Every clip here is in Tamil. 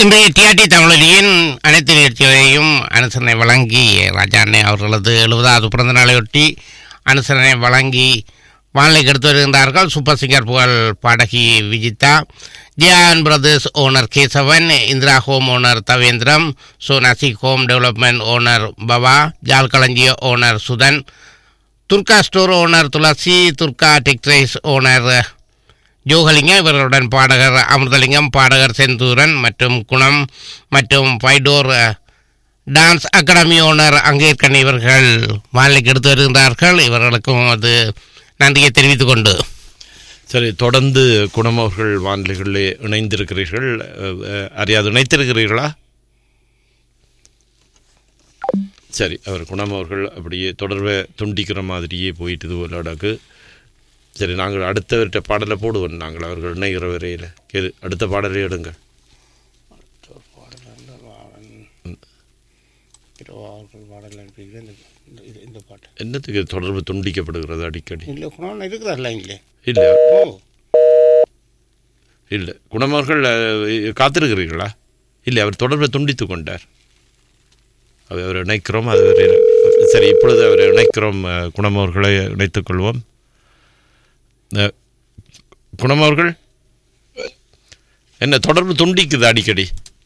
இன்றைய டிஆர்டி தமிழொலியின் அனைத்து நிகழ்ச்சிகளையும் அனுசரணை வழங்கி ராஜா அண்ணே அவர்களது எழுபதாவது பிறந்த நாளையொட்டி அனுசரணை வழங்கி வானிலைக்கு எடுத்து வருகின்றார்கள் சூப்பர் சிங்கர் புகழ் பாடகி விஜிதா ஜியான் brothers owner Kesavan Indira home owner தவேந்திரம் சோனாசி ஹோம் டெவலப்மெண்ட் ஓனர் பவா ஜால் களஞ்சிய owner Suthan Durga store owner Thulasi Durga textiles owner Jogalingam இவர்களுடன் பாடகர் அமிர்தலிங்கம் பாடகர் செந்தூரன் மற்றும் குணம் மற்றும் ஃபைடோர் டான்ஸ் அகாடமி ஓனர் அங்கேற்கன் இவர்கள் வானிலைக்கு எடுத்து வருகின்றார்கள் இவர்களுக்கும் அது நன்றியை தெரிவித்துக் கொண்டு சரி தொடர்ந்து குணம் அவர்கள் வானிலைகளிலே இணைந்திருக்கிறீர்கள் அஹ், அஹ், அறியாது இணைத்திருக்கிறீர்களா சரி அவர் குணம் அவர்கள் அப்படியே தொடர்பை துண்டிக்கிற மாதிரியே போயிட்டு போலாடாக்கு சரி நாங்கள் அடுத்தவர்கிட்ட பாடலை போடுவோம் நாங்கள் அவர்கள் இணைகிற வரையில் கேது அடுத்த பாடலை எடுங்க இந்த பாட்டு என்னத்துக்கு தொடர்பு துண்டிக்கப்படுகிறது அடிக்கடி இல்லை குணம் இருக்கிறார்ல இங்கே இல்லை ஓ இல்லை குணம் அவர்கள் அஹ், காத்திருக்கிறீர்களா இல்லை அவர் தொடர்பை துண்டித்து கொண்டார் அவர் அவர் இணைக்கிறோம் அது ஒரு சரி இப்பொழுது அவர் இணைக்கிறோம் அஹ், குணம் அவர்களை இணைத்துக் கொள்வோம் அஹ், குணம் அவர்கள் என்ன தொடர்பு துண்டிக்குது அடிக்கடி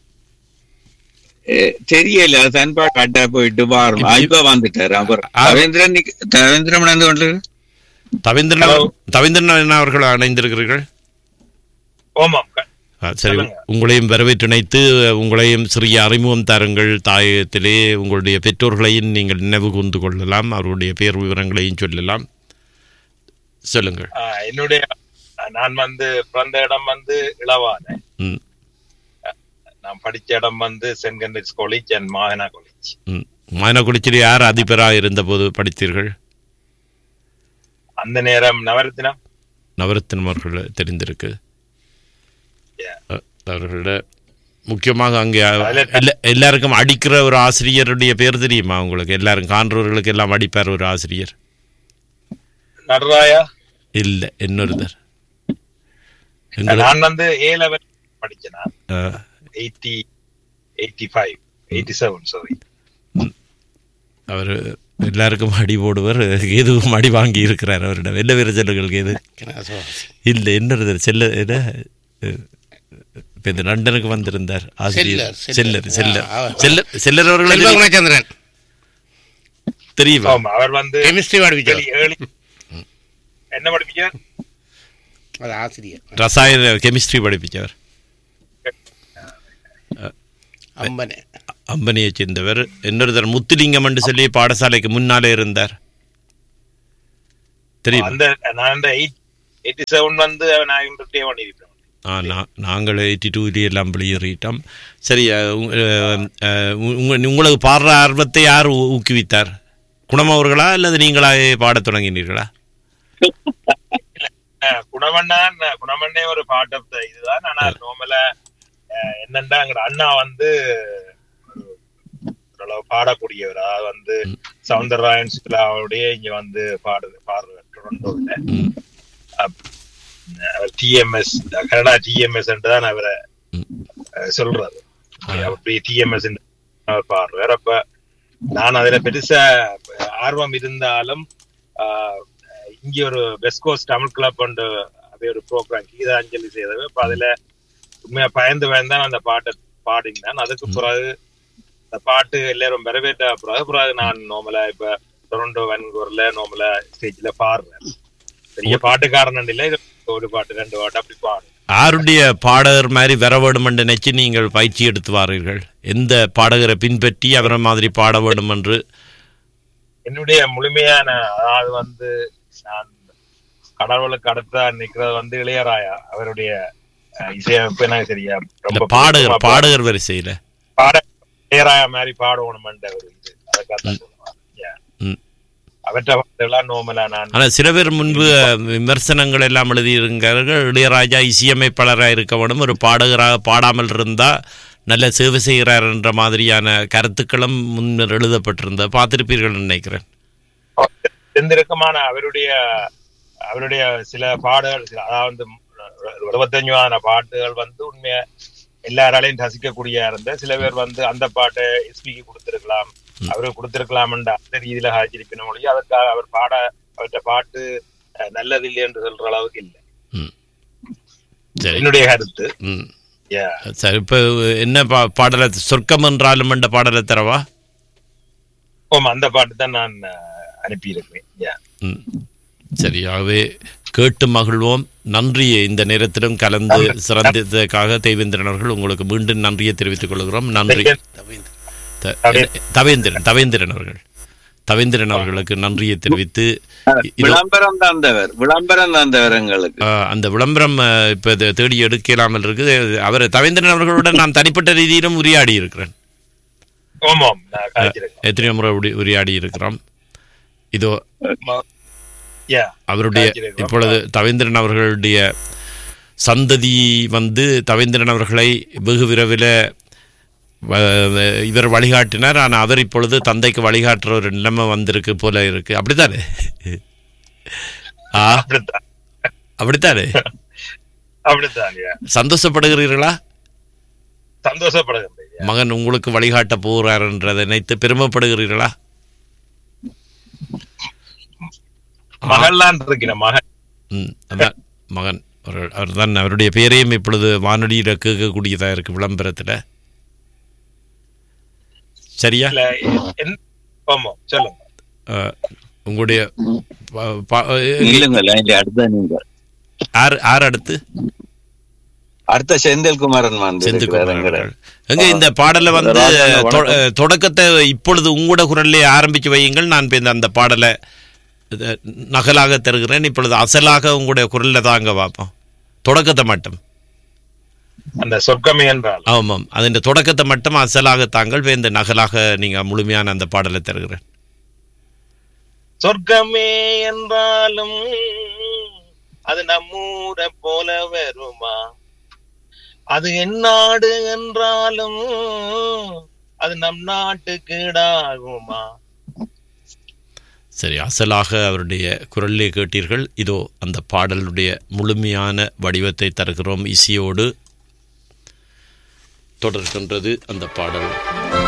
ஏ, தெரியல தன்பா கட்டா போயிட்டு பாருங்க இப்ப- இப்ப வந்துட்டாரு அவர் ஆ. ரவீந்திரன் நிக்க- ரவீந்திரன் வந்து கொண்டு தவேந்திரன் அவர்- தவேந்திரன் அவர்கள் இணைந்திருக்கிறீர்கள் ஓமாம் க- ஆ, சரி சொல்லுங்க. உங்களையும் வரவேற்று இணைத்து உங்களையும் சிறிய அறிமுகம் தாருங்கள் தாயத்திலே உங்களுடைய பெற்றோர்களையும் நீங்கள் நினைவு கூர்ந்து கொள்ளலாம் அவருடைய பேர் விவரங்களையும் சொல்லலாம் சொல்லுங்கள் ஆ, என்னுடைய நான் வந்து பிறந்த இடம் வந்து இளவான ம் நான் படிச்ச இடம் வந்து சென்ட் கண்டரிஸ் காலேஜ் அண்ட் மாகனா காலேஜ் ம் மாயனக்குடிச்சில் யார் அதிபராக இருந்தபோது படித்தீர்கள் அந்த நேரம் நவரத்தினம் நவரத்தினம் அவர்கள் தெரிந்திருக்கு Yeah. அ, அவர்களோட முக்கியமாக அங்கே அதுல- எல்லா எல்லாருக்கும் அடிக்கிற ஒரு ஆசிரியருடைய பேர் தெரியுமா உங்களுக்கு எல்லாரும் காண்றவர்களுக்கு எல்லாம் அடிப்பார் ஒரு ஆசிரியர் நடராயா இல்லை இன்னொருத்தர் எங்களை நான் வந்து ஏ லெவல் படிச்சேன் நான் ஆ, eighty eighty five eighty seven sorry அவர் எல்லாருக்கும் அடி போடுவர் எதுவும் அடி வாங்கி இருக்கிறார் அவரிடம் என்ன பேர் சொல்லுங்கள் எது இல்லை இன்னொருத்தர் செல்ல என்ன இப்போ இந்த லண்டனுக்கு வந்திருந்தார் ஆசிரியர் செல்லர், செல்லர் செல்லர். செல்லர் ஆ, அவர். செல்லர் செல்லர் செல்வ அவர்கள் குணச்சந்திரன் தெரியுமா ஆமா அவர் வந்து கெமிஸ்ட்ரி படிச்சவர் ஏழி என்ன படிப்பிச்சார் அது ஆசிரியர் ரசாயன கெமிஸ்ட்ரி படிப்பிச்சவர் அம்பனே அம்பனியை சேர்ந்தவர் இன்னொருத்தர் முத்துலிங்கம் என்று சொல்லி பாடசாலைக்கு முன்னாலே இருந்தார் தெரியும் அந்த நான் அந்த எயிட் எயிட்டி செவன் வந்து நான் இன்டர்டே பண்ணியிருப்பேன் ஆ நான் நாங்கள் எயிட்டி டூலேயே எல்லாம் வெளியேறிட்டோம் சரி அஹ், உங்க- அஹ், அஹ், உங்க உங்களுக்கு பாடுற ஆர்வத்தை யார் ஊ- ஊக்குவித்தார் குணம் அவர்களா அல்லது நீங்களாவே பாடத் தொடங்கினீர்களா அஹ் குணவண்ணான் குணவண்ணே ஒரு பார்ட் ஆஃப் த இதுதான் ஆனா நார்மலா என்னண்டா எங்க அண்ணா வந்து ஒரு- ஓரளவு பாடக்கூடியவர் அதாவது வந்து சவுந்தரராயன் அவருடைய இங்க வந்து பாடு பாடுறார் டொரண்டோவில் ம் அவர் டிஎம்எஸ் கனடா டிஎம்எஸ் தான் அவரை ம். அஹ், சொல்றாரு அப்படி டிஎம்எஸ் அவர் பாடுறார் அப்ப நான் அதுல பெருசா ஆர்வம் இருந்தாலும் ஆஹ், இங்க ஒரு west coast Tamil club and அப்படியே ஒரு ப்ரோக்ராம் கீதாஞ்சலி செய்தது அப்ப அதுல உண்மையா பயந்து பயந்தான் அந்த பாட்டை பாடினேன் அதுக்கு பிறகு அந்த பாட்டு எல்லாரும் வரவேற்ற பிறகு பிறகு நான் நோமலா இப்ப டொரண்டோ வென்கூர்ல நோமலா ஸ்டேஜ்ல பாடுறேன் பெரிய பாட்டுக்காரன் இல்லை இது ஒரு பாட்டு ரெண்டு பாட்டு அப்படி பாடு யாருடைய பாடகர் மாதிரி வர வேண்டும் என்று நினைச்சு நீங்கள் பயிற்சி எடுத்து வாரீர்கள் எந்த பாடகரை பின்பற்றி அவரை மாதிரி பாட வேண்டும் என்று என்னுடைய முழுமையான அதாவது வந்து நான் கடவுளுக்கு அடுத்தா நிக்கிறது வந்து இளையராயா அவருடைய அஹ், இசையமைப்பு எனக்கு சரியா இந்த ரொம்ப பாடகர் பிடிக்கும். அப்ப பாடகர் வரிசையில் பாட இளையராயா மாதிரி பாடணுமென்ற ஒரு இது அதுக்காக தான் சொல்லுவேன். Yeah. ம். அவற்றை பாட்டெல்லாம் நோமலா நான் ஆனால் சில பேர் முன்பு அஹ், விமர்சனங்கள் எல்லாம் எழுதியிருக்கிறார்கள் இளையராஜா இசையமைப்பாளராக இருக்க வேண்டும் ஒரு பாடகராக பாடாமல் இருந்தால் நல்ல சேவை செய்கிறார் என்ற மாதிரியான கருத்துக்களும் முன்னர் எழுதப்பட்டிருந்த பார்த்திருப்பீர்கள் நினைக்கிறேன் தெரிந்திருக்குமான அவருடைய அவருடைய சில பாடல்கள் சில அதாவது இருபத்தஞ்சான பாட்டுகள் வந்து உண்மையா எல்லாராலையும் ரசிக்கக்கூடிய இருந்த சில பேர் வந்து அந்த பாட்டை எஸ்பிக்கு கொடுத்திருக்கலாம் அவருக்கு கொடுத்திருக்கலாம்ன்ற அந்த ரீதியில ஹாஜரிப்பின மொழி அதற்காக அவர் பாட அவர்கிட்ட பாட்டு அஹ், நல்லது இல்லை என்று சொல்ற அளவுக்கு இல்லை ம் சரி என்னுடைய கருத்து ம் Yeah. சரி இப்போ என்ன பா பாடலை சொர்க்கம் என்றாலும் என்ற பாடலை தரவா ஆமா அந்த பாட்டு தான் நான் அஹ், அனுப்பியிருக்கிறேன் Yeah. ம் சரியாகவே கேட்டு மகிழ்வோம் நன்றி இந்த நேரத்திலும் கலந்து சிறந்ததற்காக தேவேந்திரன் அவர்கள் உங்களுக்கு மீண்டும் நன்றியை தெரிவித்துக் கொள்கிறோம் நன்றி த- தவேந்திரன் தவேந்திரன் அவர்கள் தவேந்திரன் அவர்களுக்கு நன்றியை தெரிவித்து இதோ விளம்பரம் தந்தவர் விளம்பரம் தந்தவர் எங்களுக்கு ஆஹ், அந்த விளம்பரம் ஆஹ், இப்ப இது தேடி எடுக்கலாமல் இருக்குது அவர் தவேந்திரன் அவர்களுடன் நான் தனிப்பட்ட ரீதியிலும் உரையாடி இருக்கிறேன் ஆமாம் நான் கழிச்சிருக்கேன் எத்தனையோ முறை உரி- உரையாடி இருக்கிறோம் இதோ Yeah. அவருடைய கழிச்சிருக்கிறோம். இப்பொழுது தவேந்திரன் அவர்களுடைய சந்ததி வந்து தவேந்திரன் அவர்களை வெகு விரைவில் வ- இவர் வழிகாட்டினார் ஆனால் அவர் இப்பொழுது தந்தைக்கு வழிகாட்டுற ஒரு நிலைமை வந்திருக்கு போல இருக்கு அப்படித்தானே ஆ அப்படித்தான் அப்படித்தானே அப்படித்தான் yeah. சந்தோஷப்படுகிறீர்களா சந்தோஷப்படுகின்றேன் yeah. மகன் உங்களுக்கு வழிகாட்ட போகிறார் என்றதை நினைத்து பெருமைப்படுகிறீர்களா மகள்லாம் இருக்கிறேன் மகன் ம் அதான் மகன் அவர் அவர்தான் அவருடைய பேரையும் இப்பொழுது வானொலியில் கேட்கக்கூடியதாக இருக்கு விளம்பரத்தில் சரியா இல்ல என்- ஆமாம் சொல்லுங்க அஹ், உங்களுடைய ப- ப- இல்லைங்களா இல்ல அடுத்த நீங்க யார் யார் அடுத்து அடுத்த செந்தில்குமாரன் வந்து செந்துக்குமார் இருக்கிறாருங்கிற அவர்கள். எங்க இந்த பாடலை வந்து ராஜாண்ணா, தொ- வணக்கம். அஹ், தொடக்கத்தை இப்பொழுது உங்களோட குரல்லே ஆரம்பிச்சு வையுங்கள் நான் இப்ப இந்த அந்த பாடலை இது, நகலாக தருகிறேன் இப்பொழுது அசலாக உங்களுடைய குரல்ல தாங்க பார்ப்போம் தொடக்கத்தை மட்டும் அந்த சொர்க்கமே என்றால் ஆமாம் அதின் தொடக்கத்தை மட்டும் அசலாக தாங்கள் இந்த நகலாக நீங்க முழுமையான அந்த பாடலை தருகிறேன் சொர்க்கமே என்றாலும் அது நம்மூர போல வருமா அது என் நாடு என்றாலும் அது நம் நாட்டு கீடாகுமா சரி அசலாக அவருடைய குரலிலே கேட்டீர்கள் இதோ அந்த பாடலுடைய முழுமையான வடிவத்தை தருகிறோம் இசையோடு தொடர்கின்றது அந்த பாடல்